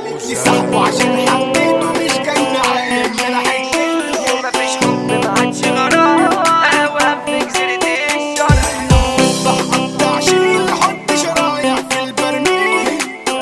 قالت لي صاحبه عشان حبيته مش جاي معايا ان انا حكيت ومفيش حب ما عادش غرام اوام في جزيرة الشرق بقطع شيل حط شرايح في البرميل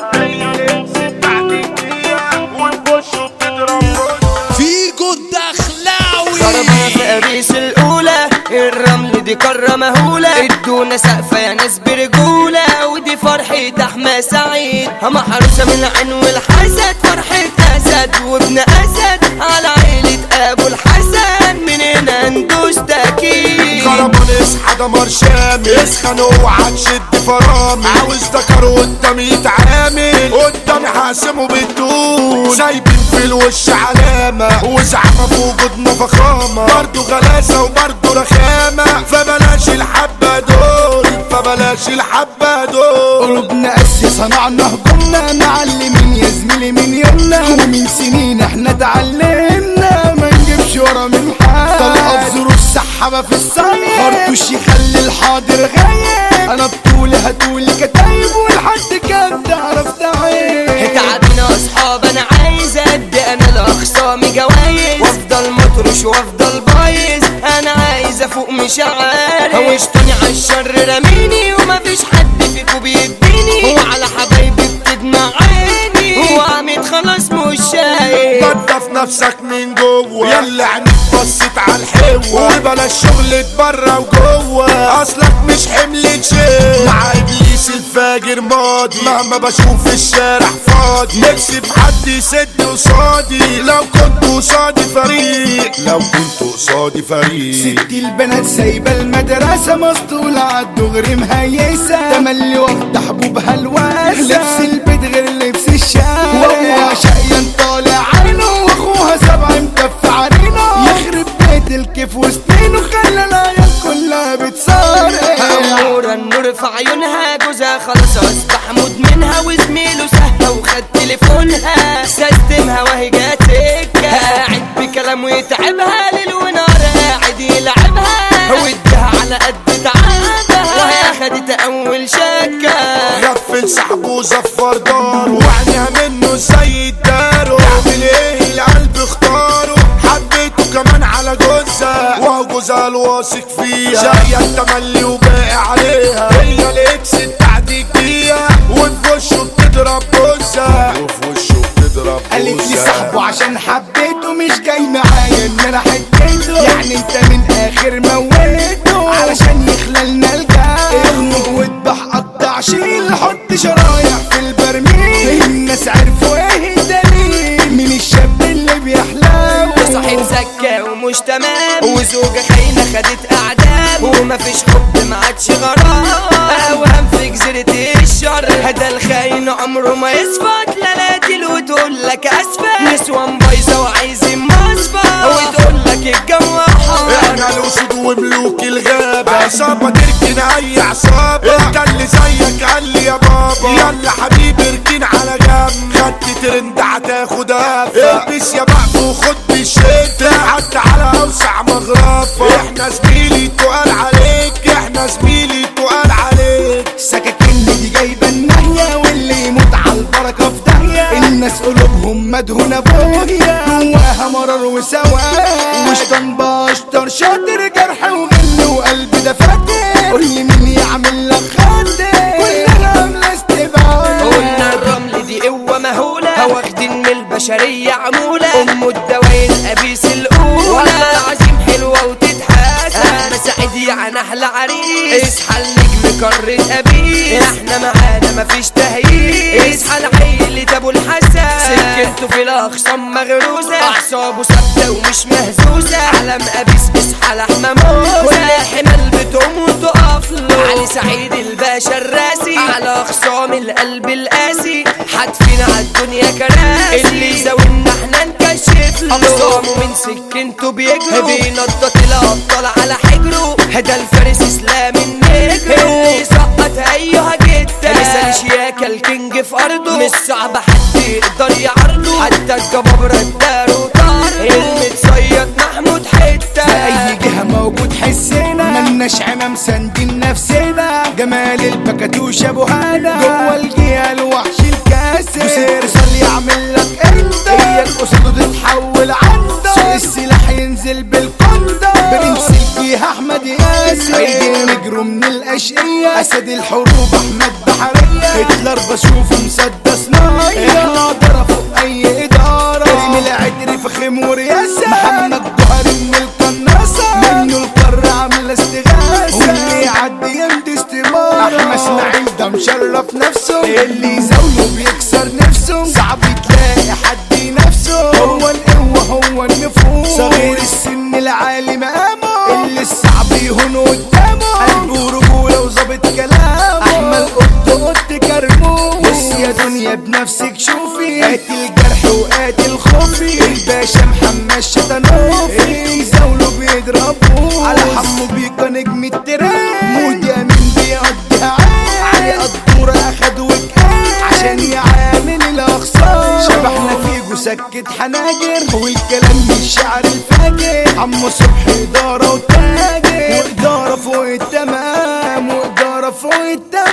فيجو الدخلاوي ضربة في قريس الأولى الرمل دي قارة مهولة ادونا سقفة يا ناس برجولة ودي فرحة أحمد سعيد محروسة من العين والحسد فرحة أسد وابن أسد على عيلة أبو الحسن من هنا ندوس تأكيد كرمان اصحى دمر شامل اسخن اوعى تشد فرامل عاوز ذكر قدامي يتعامل قدامي حاسمه بالدول سايبين في الوش علامة وزعمة في وجودنا فخامة برضه غلاسة وبرضه رخامة فبلاش الحبة دول فبلاش الحبة دول قلوبنا قاسية صنعنا هجومنا معلمين يا زميلي من يومنا ومن سنين احنا اتعلمنا ما نجيبش ورا من حد طلقة في زور السحابة في الصيف خرطوش يخلي الحاضر غايب انا بطولي هتقولي كتايب والحد كان تعرف تعيب تعبنا اصحاب انا عايز ادي انا لاخصامي جوايز وافضل مطرش وافضل بايظ انا عايز افوق مش عارف هوشتوني على الشر رميني ومفيش حد فيكو بيديني وعلى حبايبي بتدمع عيني وعميد خلاص مش شايف نضف نفسك من جوه يلا عينيك بصت على الحوة وبلاش شغل بره وجوه اصلك مش حمل تشيل مع ابليس الفاجر ماضي مهما بشوف الشارع فاضي نفسي بحد يسد قصادي لو كنت قصادي فريق لو كنت قصادي فريق ست البنات سايبة المدرسة مسطولة عالدغري مهيسة تملي واخدة حبوبها الواسع لبس البيت غير لبس الشارع وهو شقيان طالع عينه واخوها سبع مكف عرينه يخرب بيت الكيف وسنينه خلى العيال كلها بتصارع أمورة النور في عيونها جوزها خلاص أصبح مدمنها وزميله سهى وخد تليفونها سيستمها وهي جاتك قاعد بكلام ويتعبها ليل ونهار قاعد يلعبها وادها على قد تعبها وهي خدت أول شكة غفل صاحبه وزفر داره وعنيها منه زي الدارو يعمل ايه القلب اختاره حبيته كمان على جوزها وهو جوزها الواثق فيها جاية التملي وباقي عليها هي الاكس بتاعتك فيها وفي وشه بتضرب جوزها وفي وشه بتضرب قالت لي جوزها صاحبه عشان حبيته مش جاي معايا ان انا حكيته يعني انت من اخر مويته علشان يخللنا الجو اغمض واذبح قطع شيل حط شرايح في البرميل الناس عرفوا ايه الدليل من الشاب اللي بيحلم صاحب زكا ومش تمام وزوجة خاينة خدت أعدام ومفيش حب ما عادش غرام أوهام في جزيرة الشر هذا الخاين عمره ما يصفى تلاتل وتقول لك أسفة نسوان بايظة وعايزين مصفى وتقول لك الجو حار احنا الاسود وملوك الغابة عصابة تركن اي عصابة انت اللي زيك قال لي يا بابا يلا حبيبي اركن على جنب خدت ترند هتاخد هفة البس يا بعض وخد بالشتا حتى على اوسع مغرفة احنا زميلي تقال عليك احنا زميلي تقال عليك سكاكين دي جايبه النهيه واللي يموت على البركه في داهيه الناس قلوبهم مدهونه بوهيه جواها مرار وسواد وشطن باشطر شاطر جرح وغل وقلب ده فاتح قول لي مين يعمل لك خاطر كلنا عامله استبعاد قلنا الرمل دي قوة مهولة واخدين من البشرية عمولة أم الدواء الأبيس الأولى والله العظيم حلوة وتتحاسب أنا سعيد يعني أحلى عريس اصحى النجم قارة أبيس احنا معانا مفيش تهييس اصحى لعيلة أبو الحسن سكنته في الأخصام مغروزة أعصابه ثابتة ومش مهزوزة علم أبيس اصحى لحمة موزة كل الحمل بتقوم وتقف له علي سعيد الباشا الراسي على أخصام القلب القاسي حاتفين على الدنيا كراسي اللي زاولنا احنا نكشف له أخصامه من سكنته بيجروا بينضط الأبطال على حجره هدا الفارس إسلام النجرو اللي سقط أيها جدا مثال شياكة الكينج في أرضه مش صعب حد يقدر يعرضه حتى الجبابرة اداله طار المتصيد محمود حتة اي جهه موجود حسنا ملناش عمام ساندين نفسنا جمال البكاتوش ابو هنا جوه الجهه الوحش الكاسر اتصال يعمل لك انت هي القصد تتحول عنده سوق السلاح ينزل بالقندة برنس الجيهة احمد ياسر ايدي نجرو من الاشقية اسد الحروب احمد بحرية هتلر بشوفه مسدس ناية احنا ضربوا اي ادارة كريم العدري فخم ورياسة محمد جوهري من القناصة منه القارة عاملة استغاثة واللي يعدي يمدي استمارة احمد اسماعيل ده مشرف نفسه اللي يزاوله بيكسر نفسه صعب تلاقي حد نفسه هو القوة هو النفوس صغير السن العالي مقامه اللي الصعب يهون قدامه قلبه رجولة وظابط كلامه احمد قط قط كرموه بص يا دنيا بنفسك شوفي قاتل جرح وقاتل خوفي الباشا محمد شتنوفي اللي يزاوله بيضربوه على حمو بيكا نجم التراب مودي امين بيقضيها عين علي قدورة اخد وكان عشان يعامل الاخصام شبحنا فيجو سكت حناجر والكلام من الشعر الفاجر عمو صبحي اداره وتاجر واداره فوق التمام واداره فوق التمام